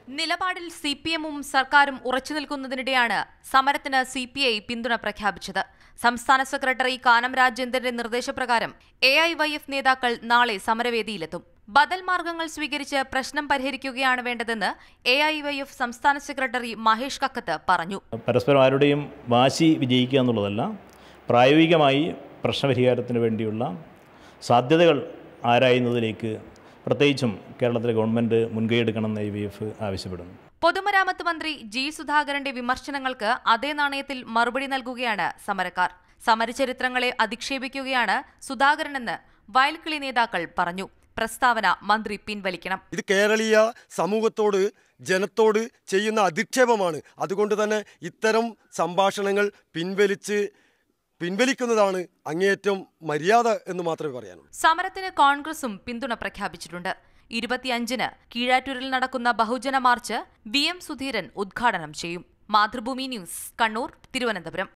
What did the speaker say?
നിലപാടിൽ C P എമ്മും സർക്കാരും ഉറച്ചു നിൽക്കുന്നതിനിടെയാണ് സമരത്തിന് സി പി ഐ പിന്തുണ പ്രഖ്യാപിച്ചത് സംസ്ഥാന സെക്രട്ടറി കാനം രാജേന്ദ്രന്റെ നിർദ്ദേശപ്രകാരം എ ഐ വൈ എഫ് നേതാക്കൾ നാളെ സമരവേദിയിലെത്തും ബദൽ മാർഗങ്ങൾ സ്വീകരിച്ച് പ്രശ്നം പരിഹരിക്കുകയാണ് വേണ്ടതെന്ന് എ ഐ വൈ എഫ് സംസ്ഥാന സെക്രട്ടറി മഹേഷ് കക്കത്ത് പറഞ്ഞു പരസ്പരം ആരുടെയും വാശി വിജയിക്കുക എന്നുള്ളതല്ല പ്രായോഗികമായി പ്രശ്നപരിഹാരത്തിന് വേണ്ടിയുള്ള സാധ്യതകൾ ആരായുന്നതിലേക്ക് പ്രത്യേകിച്ചും കേരളത്തിലെ ഗവൺമെൻറ് മുൻകൈയെടുക്കണമെന്ന് ഐ വി എഫ് ആവശ്യപ്പെടുന്നു പൊതുമരാമത്ത് മന്ത്രി ജി സുധാകരന്റെ വിമർശനങ്ങൾക്ക് അതേ നാണയത്തിൽ മറുപടി നൽകുകയാണ് സമരക്കാർ സമരചരിത്രങ്ങളെ അധിക്ഷേപിക്കുകയാണ് സുധാകരനെന്ന് വയൽക്കിളി നേതാക്കൾ പറഞ്ഞു പ്രസ്താവന മന്ത്രി പിൻവലിക്കണം ഇത് കേരളീയ സമൂഹത്തോട് ജനത്തോട് ചെയ്യുന്ന അധിക്ഷേപമാണ് അതുകൊണ്ട് തന്നെ ഇത്തരം സംഭാഷണങ്ങൾ പിൻവലിച്ച് പിൻവലിക്കുന്നതാണ് അങ്ങേയറ്റം മര്യാദ എന്ന് മാത്രമേ പറയാനുള്ളൂ സമരത്തിന് കോൺഗ്രസും പിന്തുണ പ്രഖ്യാപിച്ചിട്ടുണ്ട് ഇരുപത്തിയഞ്ചിന് കീഴാറ്റൂരിൽ നടക്കുന്ന ബഹുജന മാർച്ച് വി എം സുധീരൻ ഉദ്ഘാടനം ചെയ്യും മാതൃഭൂമി ന്യൂസ് കണ്ണൂർ തിരുവനന്തപുരം